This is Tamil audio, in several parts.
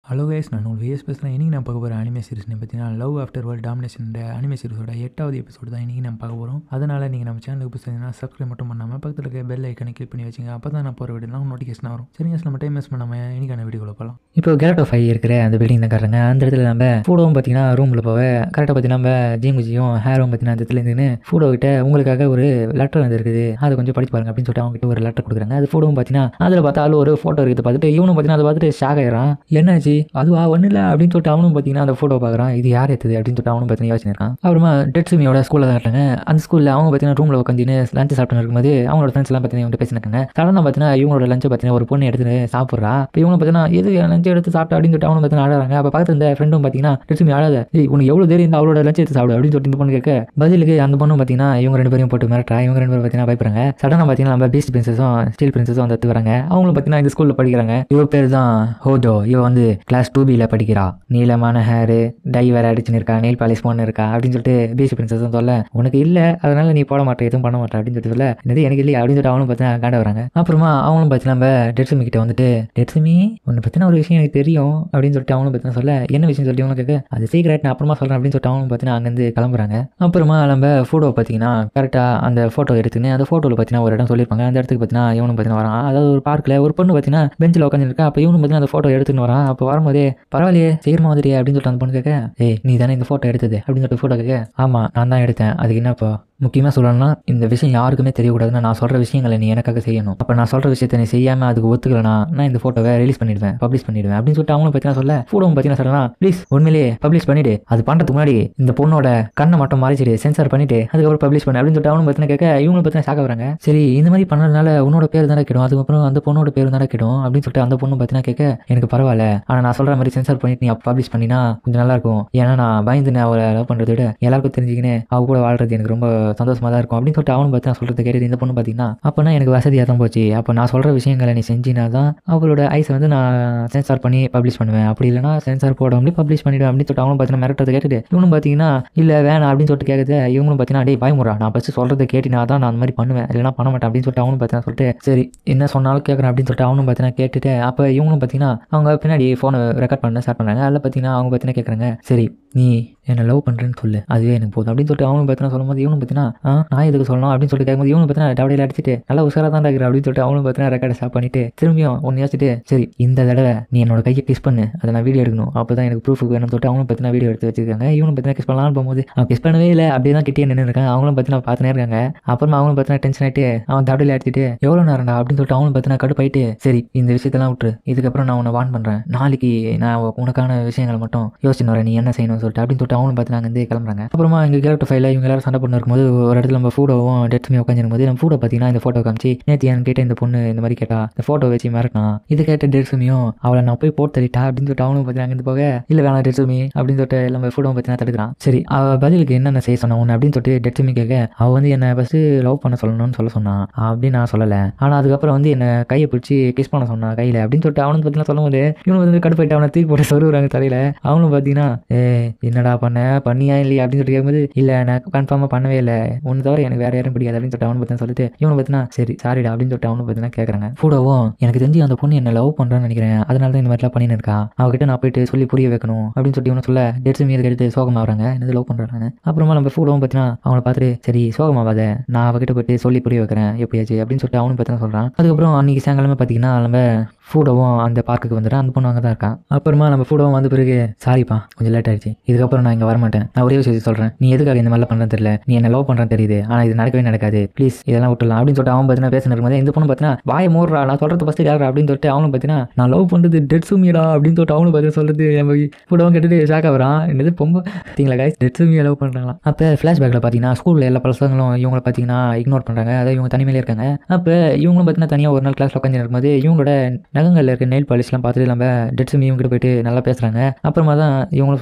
ஹலோ கைஸ் நான் உங்கள் விஎஸ் பேசுகிறேன் இன்றைக்கி நான் பார்க்க போகிற அனிமே சீரிஸ்னு பார்த்தீங்கன்னா love after world domination anime சீரிஸோட எட்டாவது எபிசோடு தான் இன்றைக்கி நம்ம பார்க்க போகிறோம் அதனால் நீங்கள் நம்ம சேனலுக்கு புதுசுனா சப்ஸ்கிரைப் மட்டும் பண்ணாமல் பக்கத்தில் இருக்க பெல் ஐக்கனை கிளிக் பண்ணி வச்சுங்க அப்போ தான் நான் போகிற வீடியோலாம் நோட்டிஃபிகேஷன் வரும் சரிங்க நம்ம டைம் வேஸ்ட் பண்ணாமல் இன்றைக்கான வீடியோவில் போகலாம் இப்போ கேரக்டர் ஃபைவ் இருக்கிற அந்த பில்டிங் தான் காட்டுறாங்க அந்த இடத்துல நம்ம ஃபோட்டோவும் பார்த்தீங்கன்னா ரூமில் போக கரெக்டாக பார்த்தீங்கன்னா நம்ம ஜிங்குஜியும் ஹேரும் பார்த்தீங்கன்னா அந்த இடத்துல இருந்துன்னு ஃபோட்டோ கிட்ட உங்களுக்காக ஒரு லெட்டர் வந்து இருக்குது அதை கொஞ்சம் படிச்சு பாருங்க அப்படின்னு சொல்லிட்டு அவங்க கிட்ட ஒரு லெட்டர் கொடுக்குறாங்க அது ஃபோட்டோவும் பார்த்தீங்கன்னா அதில் பார்த்தா அதில் ஒரு ஃபோட்டோ இருக்குது பார்த்துட்டு இவனும் பார்த்தீங்கன்னா அதை பார்த்துட்டு ஷாக் ஆயிடுறான் என்னாச்சு அதுவா ஒன்றும் இல்லை அப்படின்னு சொல்லிட்டு அவனும் பார்த்தீங்கன்னா அந்த ஃபோட்டோ பார்க்குறான் இது யார் எடுத்தது அப்படின்னு சொல்லிட்டு அவனும் பார்த்தீங்கன்னா யோசனை இருக்கான் அப்புறமா டெட்ஸுமியோட ஸ்கூலில் தான் காட்டுறாங்க அந்த ஸ்கூலில் அவங்க பார்த்தீங்கன்னா ரூமில் உட்காந்து லஞ்ச் சாப்பிட்டு இருக்கும்போது அவங்களோட ஃப்ரெண்ட்ஸ் எல்லாம் பார்த்தீங்கன்னா இவங்க பேசினாங்க சடனாக பார்த்தீங்கன்னா இவங்களோட லஞ்சை பார்த்தீங்கன்னா ஒரு பொண்ணு எடுத்து சாப்பிட்றா இப்போ இவங்க பார்த்தீங்கன்னா எது லஞ்சை எடுத்து சாப்பிட்டா அப்படின்னு சொல்லிட்டு அவனும் பார்த்தீங்கன்னா ஆடுறாங்க அப்போ பக்கத்துல இந்த ஃப்ரெண்டும் பார்த்தீங்கன்னா டெட்ஸுமி ஆடாத ஏய் உனக்கு எவ்வளோ தெரியும் இந்த அவளோட லஞ்சை எடுத்து சாப்பிடு அப்படின்னு சொல்லிட்டு இந்த பொண்ணு கேட்க பதிலுக்கு அந்த பொண்ணு பார்த்தீங்கன்னா இவங்க ரெண்டு பேரையும் போட்டு மிரட்டா இவங்க ரெண்டு பேரும் பார்த்தீங்கன்னா பயப்படுறாங்க சடனாக பார்த்தீங்கன்னா நம்ம பீஸ்ட் பிரின்சஸும் ஸ்டீல் பிரின்சஸும் வந்து வராங்க அவங்களும் பார்த்தீங்கன்னா இந்த ஸ்கூலில் படிக்கிறாங்க இவ பேர் தான் ஹோஜோ இவ வந்து கிளாஸ் டூ பியில் படிக்கிறா நீளமான ஹேரு டை வேற அடிச்சுன்னு இருக்கா நெயில் பாலிஷ் போன்னு இருக்கா அப்படின்னு சொல்லிட்டு பீஸ்ட் பிரின்சஸும் சொல்ல உனக்கு இல்லை அதனால நீ போட மாட்டே எதுவும் பண்ண மாட்டே அப்படின்னு சொல்லிட்டு சொல்ல இது எனக்கு இல்லையா அப்படின்னு சொல்லிட்டு அவனும் பார்த்தீங்கன்னா காண்ட வராங்க அப்புறமா அவங்களும் பார்த்தீங்கன்னா நம்ம டெட்ஸுமி கிட்ட வந்துட்டு டெட்ஸுமி உன்னை பற்றின ஒரு விஷயம் எனக்கு தெரியும் அப்படின்னு சொல்லிட்டு அவங்களும் பார்த்தீங்கன்னா சொல்ல என்ன விஷயம் சொல்லி அவனுக்கு கேட்க அது சீக்கிரட் நான் அப்புறமா சொல்கிறேன் அப்படின்னு சொல்லிட்டு அவங்களும் பார்த்தீங்கன்னா அங்கேருந்து கிளம்புறாங்க அப்புறமா நம்ம ஃபோட்டோ பார்த்தீங்கன்னா கரெக்டாக அந்த ஃபோட்டோ எடுத்துன்னு அந்த ஃபோட்டோவில் பார்த்தீங்கன்னா ஒரு இடம் சொல்லியிருப்பாங்க அந்த இடத்துக்கு பார்த்தீங்கன்னா இவனும் பார்த்தீங்கன்னா வரான் அதாவது ஒரு பார்க்கில் ஒரு பொண்ணு பார்த்தீங்கன்னா பெஞ்சில் உட்காந்துருக்கா அப்போ இவனும் பார்த்தீங்கன்னா அந்த ஃபோட்டோ எடுத்துன்னு வரான் அப்போ வரும்போதே பரவாயில்லையே சீக்கிரமா வந்துறியே அப்படின்னு சொல்லிட்டு அந்த பொண்ணு கேட்க ஏய் நீ தானே இந்த ஃபோட்டோ எடுத்தது அப்படின்னு சொல்லிட்டு ஃபோட்டோ கேட்க ஆமாம் நான் தான் எடுத்தேன் அதுக்கு என்னப்பா முக்கியமாக சொல்லணும்னா இந்த விஷயம் யாருக்குமே தெரியக்கூடாதுன்னா நான் சொல்கிற விஷயங்களை நீ எனக்காக செய்யணும் அப்போ நான் சொல்கிற விஷயத்தை நீ செய்யாமல் அதுக்கு ஒத்துக்கலனா நான் இந்த ஃபோட்டோவை ரிலீஸ் பண்ணிடுவேன் பப்ளிஷ் பண்ணிடுவேன் அப்படின்னு சொல்லிட்டு அவங்களும் பார்த்தீங்கன்னா சொல்ல ஃபோட்டோவும் பார்த்தீங்கன்னா சொல்லலாம் ப்ளீஸ் உண்மையிலேயே பப்ளிஷ் பண்ணிடு அது பண்ணுறதுக்கு முன்னாடி இந்த பொண்ணோட கண்ணை மட்டும் மறைச்சிடு சென்சார் பண்ணிட்டு அதுக்கப்புறம் பப்ளிஷ் பண்ணு அப்படின்னு சொல்லிட்டு அவனும் பார்த்தீங்கன்னா கேட்க இவங்களும் பார்த்தீங்கன்னா ஷாக்க வராங்க சரி இந்த மாதிரி பண்ணதுனால உன்னோட பேர் தானே கிடும் அதுக்கப்புறம் அந்த பொண்ணோட பேர் தானே கிடும் அப்படின்னு சொல்லிட்டு அந்த பொண்ணு பார்த்தீங்கன்னா கேட்க எனக்கு பரவாயில்ல ஆனால் நான் சொல்கிற மாதிரி சென்சார் பண்ணிட்டு நீ பப்ளிஷ் பண்ணினா கொஞ்சம் நல்லா இருக்கும் ஏன்னா நான் பயந்து நான் அவளை லவ் பண்ணுறதை விட எல்லாருக்கும் தெரிஞ்சுக்கினே அவ கூட வாழ்றது எனக்கு ரொம்ப சந்தோஷமா தான் இருக்கும் அப்படின்னு சொல்லிட்டு அவனும் பார்த்து நான் சொல்கிறது கேட்டு இந்த பொண்ணு பார்த்தீங்கன்னா அப்போனா எனக்கு வசதியாக தான் போச்சு அப்போ நான் சொல்கிற விஷயங்களை நீ செஞ்சினா தான் அவளோட ஐஸை வந்து நான் சென்சார் பண்ணி பப்ளிஷ் பண்ணுவேன் அப்படி இல்லைனா சென்சார் போடாமலே பப்ளிஷ் பண்ணிடுவேன் அப்படின்னு சொல்லிட்டு அவனும் பார்த்தீங்கன்னா மிரட்டதை கேட்டுட்டு இவனும் பார்த்தீங்கன்னா இல்லை வேணாம் அப்படின்னு சொல்லிட்டு கேட்குது இவங்களும் பார்த்தீங்கன்னா டேய் பயமுறா நான் ஃபஸ்ட்டு சொல்கிறத கேட்டினா தான் நான் அந்த மாதிரி பண்ணுவேன் இல்லைனா பண்ண மாட்டேன் அப்படின்னு சொல்லிட்டு அவனும் பார்த்தீங்கன்னா சொல்லிட்டு சரி என்ன சொன்னாலும் கேட்குறேன் அப்படின்னு சொல்லிட்டு அவனும் பார்த்தீங்கன்னா கேட்டுட்டு அப்போ இவங்களும் பார்த்தீங்கன்னா அவங்க பின்னாடி ஃபோனை ரெக்கார்ட் பண்ண ஸ்டார்ட் பண்ணாங்க அதில் பார்த்தீங்கன்னா அவங்க பார்த்தீங்கன்னா கேட்குறாங்க சரி நீ என்னை லவ் பண்ணுறேன்னு சொல்லு அதுவே எனக்கு போதும் அப்படின்னு சொல்லிட்டு அவனும் பார்த்தீங்கன்னா சொல்லும்போது இவனும் பார்த்தீங்கன்னா ஆ, நான் எதுக்கு சொல்லணும் அப்படின்னு சொல்லிட்டு கேட்கும்போது இவனும் பார்த்தீங்கன்னா டபடியில் அடிச்சுட்டு நல்லா உஷாராக தான் இருக்கிற அப்படின்னு சொல்லிட்டு அவனும் பார்த்தீங்கன்னா ரெக்கார்டை ஸ்டாப் பண்ணிட்டு திரும்பியும் ஒன்று யோசிச்சுட்டு சரி இந்த தடவை நீ என்னோட கையை கிஸ் பண்ணு அதை நான் வீடியோ எடுக்கணும் அப்போ தான் எனக்கு ப்ரூஃப் வேணும்னு சொல்லிட்டு அவனும் பார்த்தீங்கன்னா வீடியோ எடுத்து வச்சிருக்காங்க இவனும் பார்த்தீங்கன்னா கிஸ் பண்ணலாம்னு போகும்போது அவன் கிஸ் பண்ணவே இல்லை அப்படியே தான் கிட்டே நின்று இருக்கான் அவங்களும் பார்த்தீங்கன்னா பார்த்துனே இருக்காங்க அப்புறமா அவங்களும் பார்த்தீங்கன்னா டென்ஷன் ஆகிட்டு அவன் தபடியில் அடிச்சுட்டு எவ்வளோ நேரம்டா அப்படின்னு சொல்லிட்டு அவனும் பார்த்தீங்கன்னா கடுப்பாயிட்டு சரி இந்த விஷயத்தெல்லாம் விட்டுரு இதுக்கப்புறம் நான் உன்னை வான் பண்ணுறேன் நாளைக்கு நான் உனக்கான விஷயங்களை மட்டும் யோசிச்சு வரேன் நீ என்ன செய்யணும்னு சொல்லிட்டு அப்படின்னு சொல்லிட்டு அவனும் பார்த்து நாங்கள் வந்து கிளம்புறாங்க அப்புறமா எங்கள் கேரக்டர் ஃபைல இவங்க எல்லாரும் சண்டை பண்ண இருக்கும்போது ஒரு இடத்துல நம்ம ஃபோட்டோவும் டெட்ஸுமே உட்காந்துருக்கும்போது நம்ம ஃபோட்டோ பார்த்தீங்கன்னா இந்த ஃபோட்டோ காமிச்சு நேற்று என் கேட்ட இந்த பொண்ணு இந்த மாதிரி கேட்டா இந்த ஃபோட்டோ வச்சு மிரட்டினா இது கேட்ட டெட்ஸுமியும் அவளை நான் போய் போட்டு தள்ளிட்டா அப்படின்னு சொல்லிட்டு அவனும் பார்த்தீங்கன்னா அங்கே போக இல்லை வேணாம் டெட்ஸுமி அப்படின்னு சொல்லிட்டு நம்ம ஃபோட்டோ பார்த்தீங்கன்னா தடுக்கிறான் சரி அவள் பதிலுக்கு என்னென்ன செய்ய சொன்ன உன்னை அப்படின்னு சொல்லிட்டு டெட்ஸுமி கேட்க அவள் வந்து என்னை ஃபஸ்ட்டு லவ் பண்ண சொல்லணும்னு சொல்ல சொன்னான் அப்படின்னு நான் சொல்லலை ஆனால் அதுக்கப்புறம் வந்து என்னை கையை பிடிச்சி கிஸ் பண்ண சொன்னான் கையில் அப்படின்னு சொல்லிட்டு அவனும் பார்த்தீங்கன்னா சொல்லும்போது இவனு வந்து கடுப்பாயிட்டு அவனை தூக்கி போட்டு சொருவுறாங்க தலையில் அவனும் பார்த்தீங்கன்னா ஏ என்னடா பண்ண பண்ணியா இல்லையா அப்படின்னு சொல்லிட்டு கேட்கும்போது இல்லை நான் கன்ஃபார்மாக பண்ணவே இல்லை ஒன்று தவிர எனக்கு வேற யாரும் பிடிக்காது அப்படின்னு சொல்லிட்டு அவனு பார்த்தீங்கன்னா சொல்லிட்டு இவனு பார்த்தீங்கன்னா சரி சாரிடா அப்படின்னு சொல்லிட்டு அவனு பார்த்தீங்கன்னா கேட்குறாங்க ஃபோட்டோவும் எனக்கு தெரிஞ்சு அந்த பொண்ணு என்ன லவ் பண்ணுறான்னு நினைக்கிறேன் அதனால தான் இந்த மாதிரிலாம் பண்ணின்னு இருக்கா அவகிட்ட நான் போயிட்டு சொல்லி புரிய வைக்கணும் அப்படின்னு சொல்லிட்டு இவனு சொல்ல டெட்ஸ் மீது எடுத்து சோகமாகறாங்க என்னது லவ் பண்ணுறாங்க அப்புறமா நம்ம ஃபோட்டோவும் பார்த்தீங்கன்னா அவனை பார்த்துட்டு சரி சோகமாவாத நான் அவகிட்ட போயிட்டு சொல்லி புரிய வைக்கிறேன் எப்படியாச்சு அப்படின்னு சொல்லிட்டு அவனு பார்த்தீங்கன்னா சொல்கிறான் அதுக்கப்புறம் அன்றைக்கி சாயங்காலமே பார்த்தீங்கன்னா நம்ம ஃபூடோவும் அந்த பார்க்குக்கு வந்துடுறான் அந்த பொண்ணு அங்கே தான் இருக்கான் அப்புறமா நம்ம ஃபூடோவும் வந்த பிறகு சாரிப்பா கொஞ்சம் லேட் ஆயிடுச்சு இதுக்கப்புறம் நான் இங்கே வரமாட்டேன் நான் ஒரே விஷயத்தை சொல்கிறேன் நீ எதுக்காக இந்த மாதிரிலாம் பண்ணுறது தெரியல நீ என்ன லவ் பண்ணுறேன் தெரியுது ஆனால் இது நடக்கவே நடக்காது ப்ளீஸ் இதெல்லாம் விட்டுலாம் அப்படின்னு சொல்லிட்டு அவன் பார்த்தீங்கன்னா பேசின இருக்கும்போது இந்த பொண்ணு பார்த்தீங்கன்னா வாயை மூடுறா நான் சொல்கிறது ஃபஸ்ட்டு கேட்குறா அப்படின்னு சொல்லிட்டு அவனும் பார்த்தீங்கன்னா நான் லவ் பண்ணுறது டெட் சுமியடா அப்படின்னு சொல்லிட்டு அவனும் பார்த்தீங்கன்னா சொல்கிறது நம்ம ஃபுடவும் கேட்டுட்டு ஷாக் ஆகிறான் என்னது பொம்ப பார்த்தீங்களா guys டெட் சுமியை லவ் பண்ணுறாங்களா அப்போ ஃப்ளாஷ்பேக்கில் பார்த்தீங்கன்னா ஸ்கூலில் எல்லா பசங்களும் இவங்கள பார்த்தீங்கன்னா இக்னோர் பண்ணுறாங்க அதாவது இவங்க தனிமையிலே இருக்காங்க அப்போ இவங்களும் பார்த்தீங்கன்னா தனியாக ஒரு நாள் கிளாஸில் உட்காந்து இருக்கும்போது இவங்களோட நகங்களில் இருக்க நெயில் பாலிஷ்லாம் பார்த்துட்டு நம்ம டெட்ஸும் இவங்க கிட்ட போயிட்டு நல்லா பேசுகிறாங்க அப்புறமா தான் இவங்களும் சொல்கிறாங்க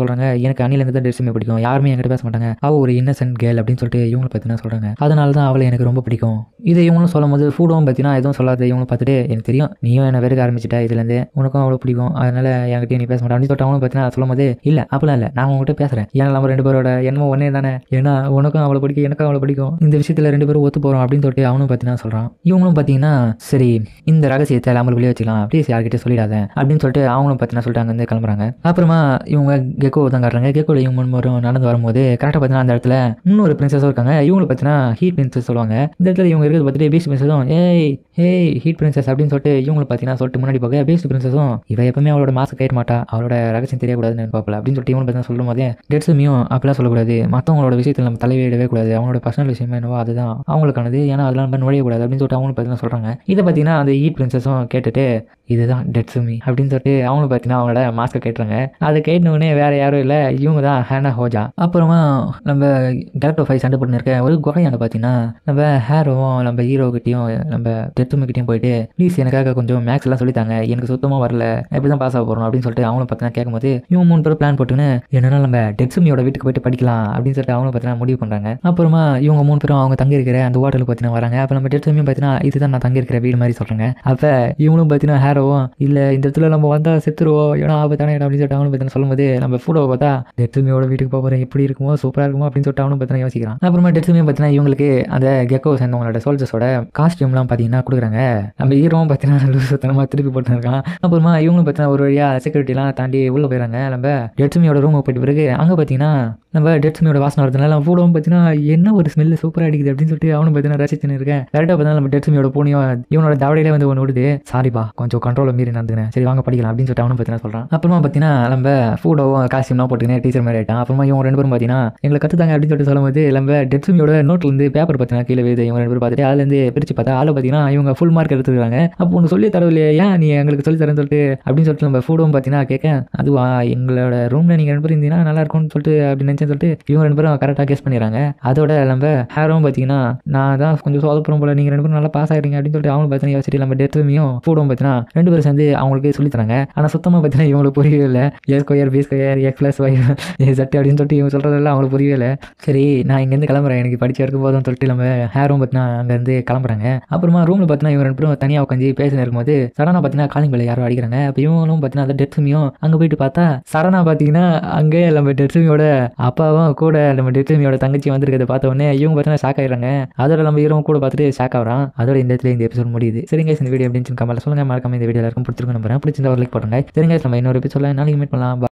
எனக்கு அணிலேருந்து தான் டெட்ஸுமே பிடிக்கும் யாருமே என்கிட்ட பேச மாட்டாங்க அவள் ஒரு இன்னசென்ட் கேர்ள் அப்படின்னு சொல்லிட்டு இவங்களை பார்த்தீங்கன்னா சொல்கிறாங்க அதனால தான் அவளை எனக்கு ரொம்ப பிடிக்கும் இதை இவங்களும் சொல்லும் போது ஃபுட்டும் பார்த்தீங்கன்னா எதுவும் சொல்லாத இவங்களும் பார்த்துட்டு எனக்கு தெரியும் நீயும் என்ன வெறுக்க ஆரம்பிச்சிட்ட இதுலேருந்து உனக்கும் அவ்வளோ பிடிக்கும் அதனால என்கிட்ட நீ பேச மாட்டேன் அப்படின்னு சொல்லிட்டு அவங்களும் பார்த்தீங்கன்னா சொல்லும் போது இல்லை அப்படிலாம் இல்லை நான் உங்ககிட்ட பேசுகிறேன் ஏன்னா நம்ம ரெண்டு பேரோட என்னமோ ஒன்றே தானே ஏன்னா உனக்கும் அவ்வளோ பிடிக்கும் எனக்கும் அவ்வளோ பிடிக்கும் இந்த விஷயத்தில் ரெண்டு பேரும் ஒத்து போகிறோம் அப்படின்னு சொல்லிட்டு அவனும் பார்த்தீங்கன்னா சொல்கிறான் இவங்களும் பார்த்தீங்கன்னா சரி இந்த ரகசியத்தை நம்மளுக்கு வெளியே வச்சுக்கலாம் ப்ளீஸ் யார்கிட்ட சொல்லிடாத அப்படின்னு சொல்லிட்டு அவங்களும் பார்த்தீங்கன்னா சொல்லிட்டு அங்கேருந்து கிளம்புறாங்க அப்புறமா இவங்க கெக்கோ தான் காட்டுறாங்க கெக்கோட இவங்க முன்முறை நடந்து வரும்போது கரெக்டாக பார்த்தீங்கன்னா அந்த இடத்துல இன்னொரு பிரின்சஸும் இருக்காங்க இவங்களை பார்த்தீங்கன்னா ஹீட் பிரின்சஸ் சொல்லுவாங்க இந்த இடத்துல இவங்க இருக்கிறது பார்த்துட்டு பீஸ்ட் பிரின்சஸும் ஏய் ஏய் ஹீட் பிரின்சஸ் அப்படின்னு சொல்லிட்டு இவங்களை பார்த்தீங்கன்னா சொல்லிட்டு முன்னாடி போக பீஸ்ட் பிரின்சஸும் இவ எப்பவுமே அவளோட மாஸ்க் கேட்க மாட்டா அவளோட ரகசியம் தெரியக்கூடாதுன்னு பார்ப்பல அப்படின்னு சொல்லிட்டு இவங்க பார்த்தீங்கன்னா சொல்லும் போதே டெட்ஸுமியும் அப்படிலாம் சொல்லக்கூடாது மற்றவங்களோட விஷயத்தில் நம்ம தலையிடவே கூடாது அவங்களோட பர்சனல் விஷயம் என்னவோ அதுதான் அவங்களுக்கானது ஏன்னா அதெல்லாம் நம்ம நுழையக்கூடாது அப்படின்னு சொல்லிட்டு அவங்களும் பார்த்தீங்கன்னா சொல்கிறாங்க இதை பார்த்தீங்கன்னா அந்த ஈட் பிரின்சஸும் கேட்டுட்டு இதுதான் டெட்ஸுமி அப்படின்னு சொல்லிட்டு அவங்களும் பார்த்தீங்கன்னா அவங்களோட மாஸ்க்கை கேட்டுறாங்க அதை கேட்டவுடனே வேற யாரும் இல்லை இவங்க தான் ஹேனா ஹோஜா அப்புறமா நம்ம டேரக்டர் ஃபைவ் சண்டை பண்ணி இருக்க ஒரு குகையான பார்த்தீங்கன்னா நம்ம ஹேரோவும் நம்ம ஹீரோக்கிட்டையும் நம்ம டெட்ஸுமிக்கிட்டையும் போயிட்டு ப்ளீஸ் எனக்காக கொஞ்சம் மேக்ஸ் எல்லாம் சொல்லித்தாங்க எனக்கு சுத்தமாக வரல எப்படி தான் பாஸ் ஆக போகிறோம் அப்படின்னு சொல்லிட்டு அவங்களும் பார்த்தீங்கன்னா கேட்கும்போது இவங்க மூணு பேர் பிளான் போட்டுன்னு என்னன்னா நம்ம டெட்ஸுமியோட வீட்டுக்கு போயிட்டு படிக்கலாம் அப்படின்னு சொல்லிட்டு அவங்களும் பார்த்தீங்கன்னா முடிவு பண்ணுறாங்க அப்புறமா இவங்க மூணு பேரும் அவங்க தங்கி இருக்கிற அந்த ஹோட்டலுக்கு பார்த்தீங்கன்னா வராங்க அப்போ நம்ம டெட்ஸுமியும் பார்த்தீங்கன்னா இதுதான் நான் தங்கி இருக்கிற வீடு மாதிரி சொல்கிறாங்க அப்போ இவங்களும் பார்த்தீங்கன்னா ஹேரோவும் இல்லை இந்த இடத்துல நம்ம வந்தால் செத்துருவோம் ஏன்னா ஆபத்தான இடம் அப்படின்னு சொல்லிட்டு அவனும் பார்த்தீங்கன்னா சொல்லும்போது நம்ம ஃபோட்டோவை பார்த்தா டெட்ஸுமியோட வீட்டுக்கு போகிறேன் எப்படி இருக்குமோ சூப்பராக இருக்குமோ அப்படின்னு சொல்லிட்டு அவனும் பார்த்தீங்கன்னா யோசிக்கிறான் அப்புறமா டெட்ஸுமியும் பார்த்தீங்கன்னா இவங்களுக்கு அந்த கெக்கோ சேர்ந்தவங்களோட சோல்ஜர்ஸோட காஸ்டியூம்லாம் பார்த்தீங்கன்னா கொடுக்குறாங்க நம்ம ஹீரோவும் பார்த்தீங்கன்னா லூசுத்தனமாக திருப்பி போட்டுருக்கான் அப்புறமா இவங்களும் பார்த்தீங்கன்னா ஒரு வழியாக செக்யூரிட்டிலாம் தாண்டி உள்ளே போயிடறாங்க நம்ம டெட்ஸுமியோட ரூமுக்கு போயிட்டு பிறகு அங்கே பார்த்தீங்கன்னா நம்ம டெட்ஸுமியோட வாசனை வரதுனால நம்ம ஃபோட்டோவும் பார்த்தீங்கன்னா என்ன ஒரு ஸ்மெல்லு சூப்பராக அடிக்குது அப்படின்னு சொல்லிட்டு அவனும் பார்த்தீங்கன்னா ரசிச்சுன்னு இருக்கேன் கரெக்டாக பார்த்தா நம்ம டெட்ஸுமியோட பூனியும் இவனோட தவடையிலே வந்து ஒன்று விடுது சாரிப்பா கொஞ்சம் கண்ட்ரோலை மீறி நடந்துக்கிறேன் சரி வாங்க படிக்கலாம் அப்படின்னு சொல்லிட்டு அவனும் பார்த்தீங்கன்னா சொல்கிறான் அப்புறமா பார்த்தீங்கன்னா நம்ம ஃபோட்டோவும் காஸ்டியூம்லாம் போட்டுக்கினே டீச்சர் மாதிரி ஆகிட்டான் அப்புறமா இவங்க ரெண்டு பேரும் பார்த்தீங்கன்னா எங்களை கற்றுத்தாங்க அப்படின்னு சொல்லிட்டு சொல்லும்போது நம்ம டெட்ஸுமியோட நோட்லேருந்து பேப்பர் பார்த்தீங்கன்னா கீழே விழுது இவங்க ரெண்டு பேரும் பார்த்துட்டு அதுலேருந்து பிரித்து பார்த்தா ஆளை பார்த்தீங்கன்னா இவங்க ஃபுல் மார்க் எடுத்துக்கிறாங்க அப்போ ஒன்று சொல்லி தரவில்லையே ஏன் நீ எங்களுக்கு சொல்லி தரேன்னு சொல்லிட்டு அப்படின்னு சொல்லிட்டு நம்ம ஃபோட்டோவும் பார்த்தீங்கன்னா கேட்க அதுவா எங்களோட ரூமில் நீங்கள் ரெண்டு பேரும் இருந்தீங்கன்னா நல்லா இருக்கும்னு சொல்லிட்டு அப்படி நினச்சேன்னு சொல்லிட்டு இவங்க ரெண்டு பேரும் கரெக்டாக கேஸ் பண்ணிடுறாங்க அதோட நம்ம ஹேரும் பார்த்தீங்கன்னா நான் தான் கொஞ்சம் சொதப்புறம் போல நீங்கள் ரெண்டு பேரும் நல்லா பாஸ் ஆகிறீங்க அப்படின்னு சொல்லிட்டு அவங்க பார்த்தீங்கன்னா யோசிச்சுட்டு நம்ம டெட்ஸுமையும் ஃபோட்டோவும் பார்த்தீங்கன்னா ரெண்டு பேரும் சேர்ந்து அவங்களுக்கு சொல்லி தராங்க ஆனால் சுத்தமாக பார்த்தீங்கன்னா இவங்களுக்கு புரியவே இல்லை A square B square X plus Y ஏ சட்டு அப்படின்னு சொல்லிட்டு இவங்க சொல்கிறதெல்லாம் அவங்களுக்கு புரியவே இல்லை சரி நான் இங்கேருந்து கிளம்புறேன் எனக்கு படிச்சு எடுக்க போதும்னு சொல்லிட்டு நம்ம ஹேரும் பார்த்தீங்கன்னா அங்கேருந்து கிளம்புறாங்க அப்புறமா ரூமில் பார்த்தீங்கன்னா இவங்க ரெண்டு பேரும் தனியாக உட்காந்து பேசினு இருக்கும்போது சரணா பார்த்தீங்கன்னா காலிங் பெல்ல யாரோ அடிக்கிறாங்க அப்போ இவங்களும் பார்த்தீங்கன்னா அந்த டெட்ஸுமியும் அங்கே போயிட்டு பார்த்தா சரணா பார்த்தீங்கன்னா அங்கே நம்ம டெட்ஸுமியோட அப்பாவும் கூட நம்ம டெட்ஸுமியோட தங்கச்சி வந்திருக்கிறத பார்த்த உடனே இவங்க பார்த்தீங்கன்னா ஷாக் ஆயிடுறாங்க அதோட நம்ம ஹீரோவும் கூட பார்த்துட்டு ஷாக் ஆகிறான் அதோட இந்த இடத்துல இந்த எபிசோட் முடியுது சரிங்க இந்த வீடியோ அப்படின்னு கமெண்ட்ல சொல்லுங்க மறக்காம இந்த வீடியோ எல்லாருக்கும் பிடிச்சிருக்கும் நம்புறேன் பிடிச்சிருந்தா ஒரு லைக் போட்டுருங்க சரிங்க நம்ம இன்னொரு எபிசோட நாளைக்கு மீட் பண்ணலாம் Bye.